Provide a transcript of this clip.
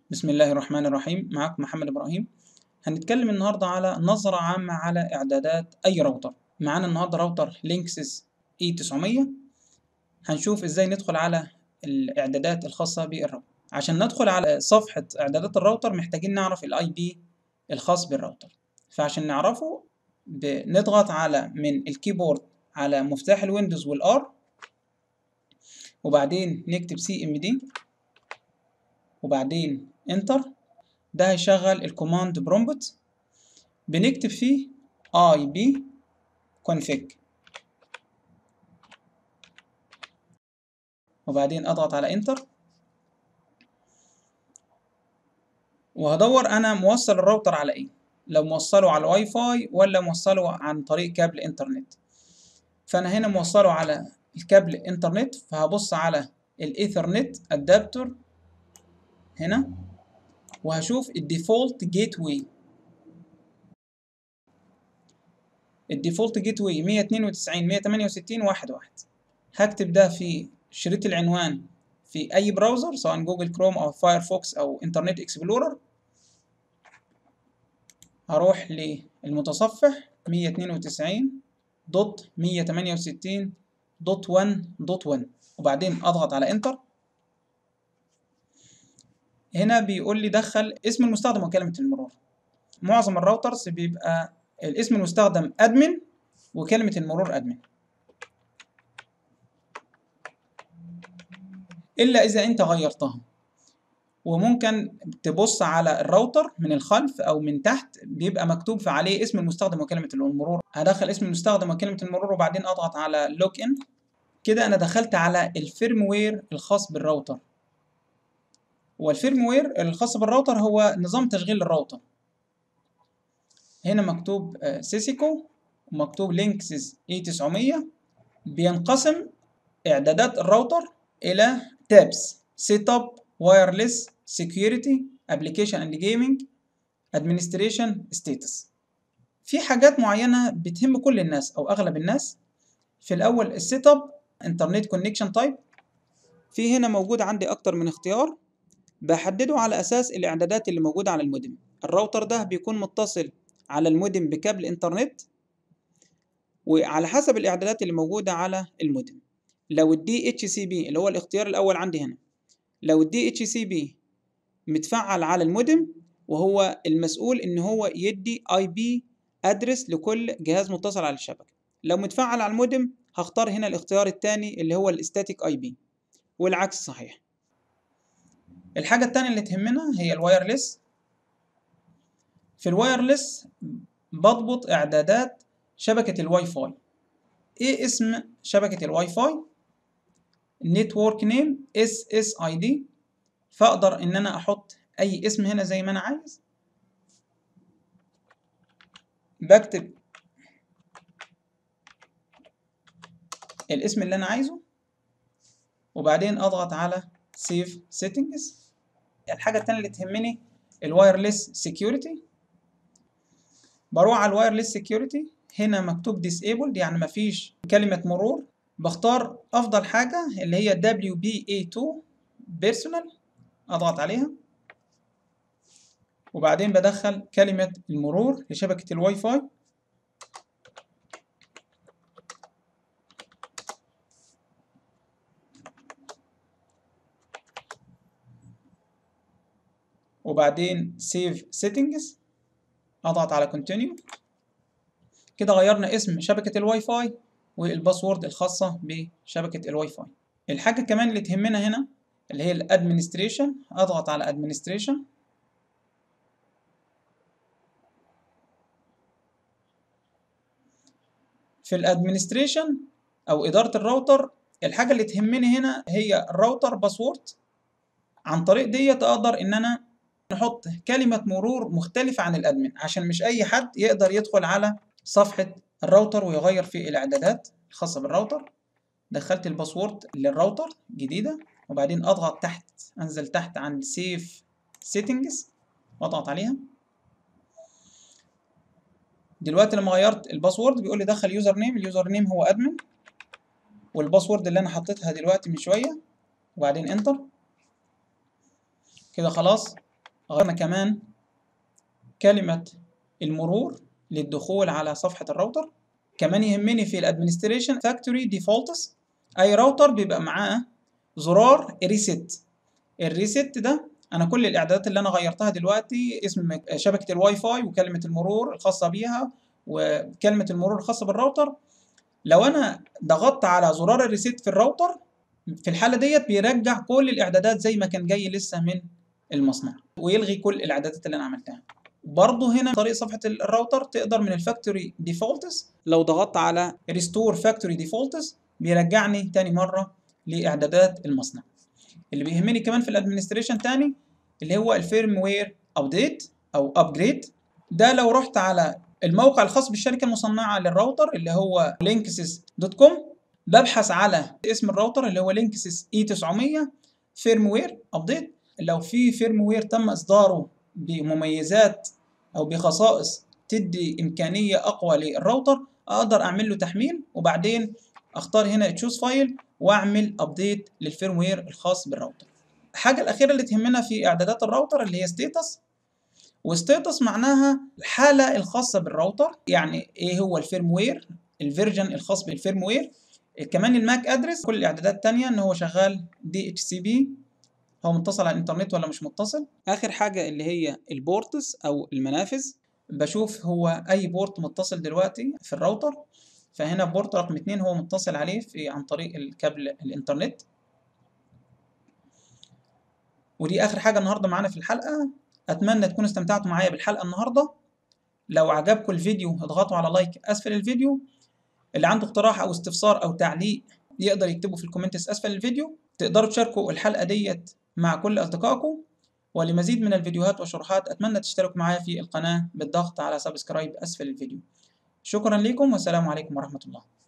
بسم الله الرحمن الرحيم معاكم محمد إبراهيم هنتكلم النهاردة على نظرة عامة على إعدادات أي راوتر معانا النهاردة راوتر لينكسس اي 900 هنشوف إزاي ندخل على الإعدادات الخاصة بالراوتر عشان ندخل على صفحة إعدادات الراوتر محتاجين نعرف الاي بي الخاص بالراوتر فعشان نعرفه بنضغط على من الكيبورد على مفتاح الويندوز والار وبعدين نكتب سي ام دي وبعدين انتر ده هيشغل الكوماند برومبت بنكتب فيه اي بي config وبعدين اضغط على انتر وهدور انا موصل الراوتر على ايه لو موصله على الواي فاي ولا موصله عن طريق كابل انترنت فانا هنا موصله على الكابل انترنت فهبص على الايثرنت ادابتور هنا وهشوف الديفولت جيت واي الديفولت جيت واي 192 168 واحد واحد هكتب ده في شريط العنوان في اي براوزر سواء جوجل كروم او فايرفوكس او انترنت اكسبلورر هروح للمتصفح 192 دوت 168 دوت 1 دوت 1 وبعدين اضغط على انتر هنا بيقول لي دخل اسم المستخدم وكلمة المرور معظم الراوترز بيبقى الاسم المستخدم ادمن وكلمة المرور ادمن الا اذا انت غيرتها وممكن تبص على الراوتر من الخلف او من تحت بيبقى مكتوب عليه اسم المستخدم وكلمة المرور هدخل اسم المستخدم وكلمة المرور وبعدين اضغط على لوج ان كده انا دخلت على الفيرموير الخاص بالراوتر والفيرموير الخاص بالراوتر هو نظام تشغيل الراوتر هنا مكتوب سيسيكو ومكتوب لينكسز اي 900 بينقسم اعدادات الراوتر الى تابس سيت اب وايرلس سكيورتي ابلكيشن اند جيمنج ادمنستريشن ستاتس في حاجات معينه بتهم كل الناس او اغلب الناس في الاول السيت اب انترنت كونكشن تايب في هنا موجود عندي اكتر من اختيار بحدده على أساس الإعدادات اللي موجودة على المودم الراوتر ده بيكون متصل على المودم بكابل إنترنت وعلى حسب الإعدادات اللي موجودة على المودم لو الدي اتش سي بي اللي هو الاختيار الأول عندي هنا لو الدي اتش سي بي متفعل على المودم وهو المسؤول إن هو يدي اي بي ادرس لكل جهاز متصل على الشبكة لو متفعل على المودم هختار هنا الاختيار الثاني اللي هو الاستاتيك اي بي والعكس صحيح الحاجة التانية اللي تهمنا هي الوايرلس في الوايرلس بضبط إعدادات شبكة الواي فاي إيه اسم شبكة الواي فاي؟ نتورك نيم اس اس اي دي فأقدر إن أنا أحط أي اسم هنا زي ما أنا عايز بكتب الاسم اللي أنا عايزه وبعدين أضغط على سيف سيتنجز الحاجة التانية اللي تهمني الوايرلس سيكيورتي بروح على الوايرلس سيكيورتي هنا مكتوب disabled يعني مفيش كلمة مرور بختار أفضل حاجة اللي هي WBA2 Personal أضغط عليها وبعدين بدخل كلمة المرور لشبكة الواي فاي وبعدين save settings اضغط على continue كده غيرنا اسم شبكة الواي فاي والباسورد الخاصة بشبكة الواي فاي الحاجة كمان اللي تهمنا هنا اللي هي الادمنستريشن اضغط على administration في الادمنستريشن او ادارة الراوتر الحاجة اللي تهمني هنا هي الراوتر باسورد عن طريق ديت اقدر ان انا نحط كلمة مرور مختلفة عن الأدمن عشان مش أي حد يقدر يدخل على صفحة الراوتر ويغير في الإعدادات الخاصة بالراوتر دخلت الباسورد للراوتر جديدة وبعدين أضغط تحت أنزل تحت عند سيف سيتنجز وأضغط عليها دلوقتي لما غيرت الباسورد بيقول لي دخل يوزر نيم اليوزر نيم هو أدمن والباسورد اللي أنا حطيتها دلوقتي من شوية وبعدين انتر كده خلاص غيرنا كمان كلمة المرور للدخول على صفحة الراوتر كمان يهمني في الادمنستريشن فاكتوري ديفولتس اي راوتر بيبقى معاه زرار ريست الريست ده انا كل الاعدادات اللي انا غيرتها دلوقتي اسم شبكة الواي فاي وكلمة المرور الخاصة بيها وكلمة المرور الخاصة بالراوتر لو انا ضغطت على زرار الريست في الراوتر في الحالة ديت بيرجع كل الاعدادات زي ما كان جاي لسه من المصنع ويلغي كل الاعدادات اللي انا عملتها برضه هنا طريق صفحة الراوتر تقدر من الفاكتوري ديفولتس لو ضغطت على ريستور فاكتوري ديفولتس بيرجعني تاني مرة لإعدادات المصنع اللي بيهمني كمان في الادمنستريشن تاني اللي هو الفيرم وير ابديت او ابجريد ده لو رحت على الموقع الخاص بالشركة المصنعة للراوتر اللي هو linksys.com ببحث على اسم الراوتر اللي هو linksys e900 فيرم وير ابديت لو في فيرم وير تم اصداره بمميزات او بخصائص تدي امكانيه اقوى للراوتر اقدر اعمل له تحميل وبعدين اختار هنا تشوز فايل واعمل ابديت للفيرم وير الخاص بالراوتر الحاجه الاخيره اللي تهمنا في اعدادات الراوتر اللي هي ستيتس وستيتس معناها الحاله الخاصه بالراوتر يعني ايه هو الفيرم وير الفيرجن الخاص بالفيرم وير كمان الماك ادرس كل الاعدادات التانية ان هو شغال دي اتش سي بي هو متصل على الانترنت ولا مش متصل اخر حاجه اللي هي البورتس او المنافذ بشوف هو اي بورت متصل دلوقتي في الراوتر فهنا بورت رقم اتنين هو متصل عليه في عن طريق الكابل الانترنت ودي اخر حاجه النهارده معانا في الحلقه اتمنى تكونوا استمتعتوا معايا بالحلقه النهارده لو عجبكم الفيديو اضغطوا على لايك اسفل الفيديو اللي عنده اقتراح او استفسار او تعليق يقدر يكتبه في الكومنتس اسفل الفيديو تقدروا تشاركوا الحلقه ديت مع كل أصدقائكم ولمزيد من الفيديوهات والشروحات أتمنى تشتركوا معايا في القناة بالضغط على سبسكرايب أسفل الفيديو شكرا لكم والسلام عليكم ورحمة الله